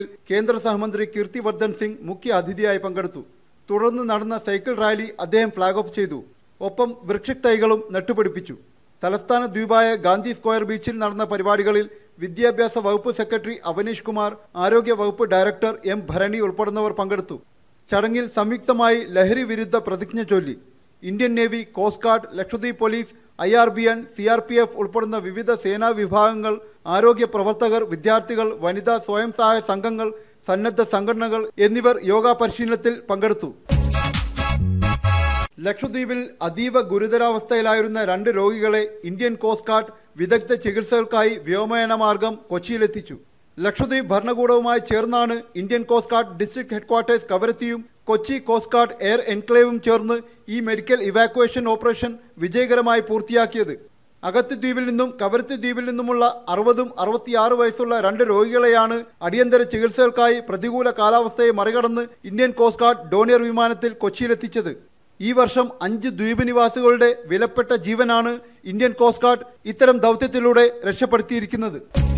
കേന്ദ്ര സഹമന്ത്രി കീർത്തിവർദ്ധൻ സിംഗ് മുഖ്യ അതിഥിയായി പങ്കെടുത്തു തുടർന്ന് നടന്ന സൈക്കിൾ റാലി അദ്ദേഹം ഫ്ളാഗ് ഓഫ് ചെയ്തു ഒപ്പം വൃക്ഷത്തൈകളും നട്ടുപിടിപ്പിച്ചു തലസ്ഥാന ദ്വീപായ ഗാന്ധി സ്ക്വയർ ബീച്ചിൽ നടന്ന പരിപാടികളിൽ വിദ്യാഭ്യാസ വകുപ്പ് സെക്രട്ടറി അവനീഷ് കുമാർ ആരോഗ്യ വകുപ്പ് ഡയറക്ടർ എം ഭരണി ഉൾപ്പെടുന്നവർ പങ്കെടുത്തു ചടങ്ങിൽ സംയുക്തമായി ലഹരി വിരുദ്ധ പ്രതിജ്ഞ ചൊല്ലി Indian navy coast guard Lakshadweep police I R B N C R P F ഉൾപ്പെടുന്ന വിവിധ സേനാ വിഭാഗങ്ങൾ ആരോഗ്യ പ്രവർത്തകർ വിദ്യാർത്ഥികൾ വനിതാ സ്വയം സഹായ സംഘങ്ങൾ സന്നദ്ധ സംഘടനകൾ എന്നിവർ യോഗ പരിശീലനത്തിൽ പങ്കെടുത്തു ലക്ഷദ്വീപിൽ അതീവ ഗുരുതരാവസ്ഥയിലായിരുന്ന രണ്ട് രോഗികളെ ഇന്ത്യൻ കോസ്റ്റ് ഗാർഡ് വിദഗ്ധ ചികിത്സകൾക്കായി വ്യോമയാന മാർഗം കൊച്ചിയിലെത്തിച്ചു ലക്ഷദ്വീപ് ഭരണകൂടവുമായി ചേർന്നാണ് Indian coast guard district headquarters കവരത്തിയും കൊച്ചി കോസ്റ്റ് ഗാർഡ് എയർ എൻക്ലേവും ചേർന്ന് ഈ മെഡിക്കൽ ഇവാക്വേഷൻ ഓപ്പറേഷൻ വിജയകരമായി പൂർത്തിയാക്കിയത് അഗത്തി ദ്വീപിൽ നിന്നും കവരത്തി ദ്വീപിൽ നിന്നുമുള്ള അറുപതും അറുപത്തിയാറ് വയസ്സുള്ള രണ്ട് രോഗികളെയാണ് അടിയന്തര ചികിത്സകൾക്കായി പ്രതികൂല കാലാവസ്ഥയെ മറികടന്ന് ഇന്ത്യൻ കോസ്റ്റ് ഗാർഡ് ഡോണിയർ വിമാനത്തിൽ കൊച്ചിയിലെത്തിച്ചത് ഈ വർഷം അഞ്ച് ദ്വീപ് നിവാസികളുടെ വിലപ്പെട്ട ജീവനാണ് ഇന്ത്യൻ കോസ്റ്റ് ഗാർഡ് ഇത്തരം ദൗത്യത്തിലൂടെ രക്ഷപ്പെടുത്തിയിരിക്കുന്നത്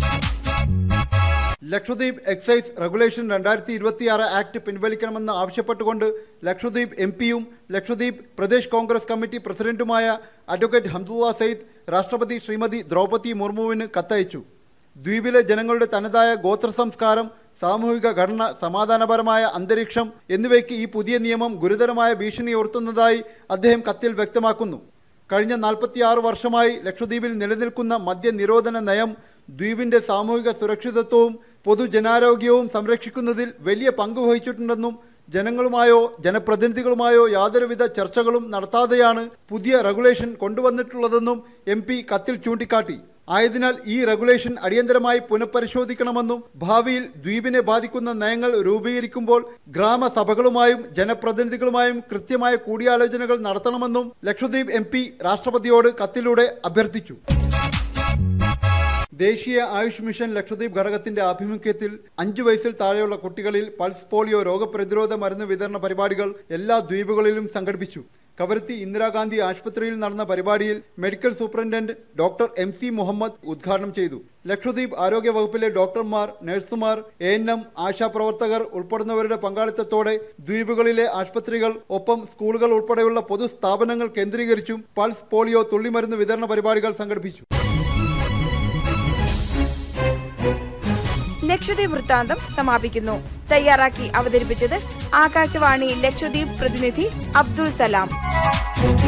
ലക്ഷദ്വീപ് എക്സൈസ് റെഗുലേഷൻ രണ്ടായിരത്തി ഇരുപത്തിയാറ് ആക്ട് പിൻവലിക്കണമെന്ന് ആവശ്യപ്പെട്ടുകൊണ്ട് ലക്ഷദ്വീപ് എം പിയും ലക്ഷദ്വീപ് പ്രദേശ് കോൺഗ്രസ് കമ്മിറ്റി പ്രസിഡന്റുമായ അഡ്വക്കേറ്റ് ഹംദുള്ള സയ്യിദ് രാഷ്ട്രപതി ശ്രീമതി ദ്രൗപദി മുർമുവിന് കത്തയച്ചു ദ്വീപിലെ ജനങ്ങളുടെ തനതായ ഗോത്ര സംസ്കാരം സാമൂഹിക ഘടന സമാധാനപരമായ അന്തരീക്ഷം എന്നിവയ്ക്ക് ഈ പുതിയ നിയമം ഗുരുതരമായ ഭീഷണി ഉയർത്തുന്നതായി അദ്ദേഹം കത്തിൽ വ്യക്തമാക്കുന്നു കഴിഞ്ഞ നാൽപ്പത്തിയാറ് വർഷമായി ലക്ഷദ്വീപിൽ നിലനിൽക്കുന്ന മദ്യനിരോധന നയം ദ്വീപിന്റെ സാമൂഹിക സുരക്ഷിതത്വവും പൊതുജനാരോഗ്യവും സംരക്ഷിക്കുന്നതിൽ വലിയ പങ്ക് വഹിച്ചിട്ടുണ്ടെന്നും ജനങ്ങളുമായോ ജനപ്രതിനിധികളുമായോ യാതൊരുവിധ ചർച്ചകളും നടത്താതെയാണ് പുതിയ റെഗുലേഷൻ കൊണ്ടുവന്നിട്ടുള്ളതെന്നും എം പി കത്തിൽ ചൂണ്ടിക്കാട്ടി ആയതിനാൽ ഈ റെഗുലേഷൻ അടിയന്തരമായി പുനഃപരിശോധിക്കണമെന്നും ഭാവിയിൽ ദ്വീപിനെ ബാധിക്കുന്ന നയങ്ങൾ രൂപീകരിക്കുമ്പോൾ ഗ്രാമസഭകളുമായും ജനപ്രതിനിധികളുമായും കൃത്യമായ കൂടിയാലോചനകൾ നടത്തണമെന്നും ലക്ഷദ്വീപ് എം രാഷ്ട്രപതിയോട് കത്തിലൂടെ അഭ്യർത്ഥിച്ചു ദേശീയ ആയുഷ് മിഷൻ ലക്ഷദ്വീപ് ഘടകത്തിന്റെ ആഭിമുഖ്യത്തിൽ അഞ്ചു വയസ്സിൽ താഴെയുള്ള കുട്ടികളിൽ പൾസ് പോളിയോ രോഗപ്രതിരോധ മരുന്ന് വിതരണ പരിപാടികൾ എല്ലാ ദ്വീപുകളിലും സംഘടിപ്പിച്ചു കവരത്തി ഇന്ദിരാഗാന്ധി ആശുപത്രിയിൽ നടന്ന പരിപാടിയിൽ medical superintendent doctor M C Muhammad ഉദ്ഘാടനം ചെയ്തു ലക്ഷദ്വീപ് ആരോഗ്യ വകുപ്പിലെ ഡോക്ടർമാർ നഴ്സുമാർ എ എൻ എം ആശാപ്രവർത്തകർ ഉൾപ്പെടുന്നവരുടെ പങ്കാളിത്തത്തോടെ ദ്വീപുകളിലെ ആശുപത്രികൾ ഒപ്പം സ്കൂളുകൾ ഉൾപ്പെടെയുള്ള പൊതുസ്ഥാപനങ്ങൾ കേന്ദ്രീകരിച്ചും പൾസ് പോളിയോ തുള്ളിമരുന്ന് വിതരണ പരിപാടികൾ സംഘടിപ്പിച്ചു ലക്ഷദ്വീപ് വൃത്താന്തം സമാപിക്കുന്നു തയ്യാറാക്കി അവതരിപ്പിച്ചത് ആകാശവാണി ലക്ഷദ്വീപ് പ്രതിനിധി അബ്ദുൾ സലാം